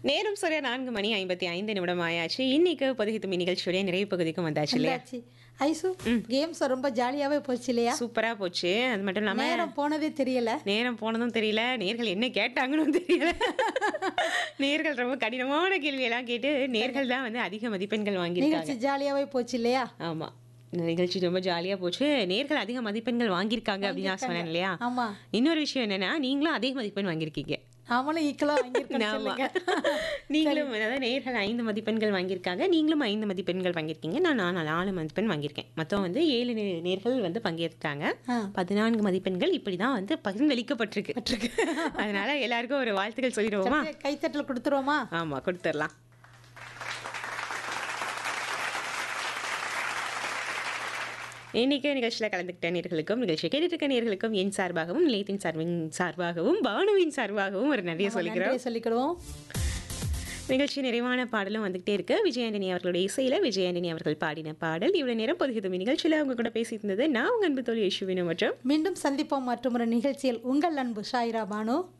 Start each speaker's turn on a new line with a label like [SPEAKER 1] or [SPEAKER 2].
[SPEAKER 1] நேரம் சரியா நான்கு மணி ஐம்பத்தி ஐந்து நிமிடம் ஆயாச்சு இன்னைக்கு பொதுகி தும்மி நிகழ்ச்சியுடைய நிறைவு பகுதிக்கும் வந்தாச்சு இல்லையா
[SPEAKER 2] வந்தாச்சு ஐசு கேம்ஸ் ரொம்ப ஜாலியாவே போச்சு இல்லையா
[SPEAKER 1] சூப்பரா போச்சு அது மட்டும் இல்லாம
[SPEAKER 2] நேரம் போனதே தெரியல
[SPEAKER 1] நேரம் போனதும் தெரியல நேர்கள் என்ன கேட்டாங்கன்னு தெரியல நேர்கள் ரொம்ப கடினமான கேள்வியெல்லாம் கேட்டு நேர்கள் தான் வந்து அதிக மதிப்பெண்கள் வாங்கியிருக்காங்க
[SPEAKER 2] நிகழ்ச்சி ஜாலியாவே போச்சு இல்லையா
[SPEAKER 1] ஆமா இந்த நிகழ்ச்சி ரொம்ப ஜாலியா போச்சு நேர்கள் அதிக மதிப்பெண்கள் வாங்கியிருக்காங்க அப்படின்னு நான் சொன்னேன் இல்லையா
[SPEAKER 2] ஆமா
[SPEAKER 1] இன்னொரு விஷயம் என்னன்னா நீங்களும் அதிக மதிப்பெண் வாங்கியிருக்கீங்க
[SPEAKER 2] அவனும் ஈக்குவலா வாங்கியிருக்கேன்
[SPEAKER 1] ஆமா.
[SPEAKER 2] சொல்லுங்க
[SPEAKER 1] நீங்களும் அதாவது நேர்கள் ஐந்து மதிப்பெண்கள் வாங்கியிருக்காங்க நீங்களும் ஐந்து மதிப்பெண்கள் வாங்கியிருக்கீங்க நான் நான் நாலு மதிப்பெண் வாங்கியிருக்கேன் மொத்தம் வந்து ஏழு நே- நேர்கள் வந்து பங்கேற்றாங்க
[SPEAKER 2] ஆ.
[SPEAKER 1] பதினான்கு மதிப்பெண்கள் இப்படிதான் வந்து பகிர்ந்தளிக்கப்பட்டிருக்கு அதனால எல்லாருக்கும் ஒரு வாழ்த்துக்கள் சொல்லிடுவோமா
[SPEAKER 2] அப்படியே கைத்தட்டல் கொடுத்துருவோமா
[SPEAKER 1] ஆமா கொடுத்துடலாம் இன்னைக்கு நிகழ்ச்சியில் கலந்துக்கிட்ட நேர்களுக்கும் நிகழ்ச்சியை கேட்டுட்டு இருக்க நேர்களுக்கும் என் சார்பாகவும் நிலையத்தின் சார்பின் சார்பாகவும் பானுவின் சார்பாகவும் ஒரு நன்றியை சொல்லிக்கிறோம்
[SPEAKER 2] நன்றியை சொல்லிக்கிறோம்
[SPEAKER 1] நிகழ்ச்சி நிறைவான பாடலும் வந்துகிட்டே இருக்கு விஜயாண்டனி அவர்களுடைய இசையில விஜயாண்டனி அவர்கள் பாடின பாடல் இவ்வளவு நேரம் பொதுகிதுமி நிகழ்ச்சியில அவங்க கூட பேசிட்டு இருந்தது நான் உங்க அன்பு தோழி யசுவினு மற்றும்
[SPEAKER 2] மீண்டும் சந்திப்போம் மற்றும் ஒரு நிகழ்ச்சியில் உங்கள் அன்பு ஷாயிரா பானு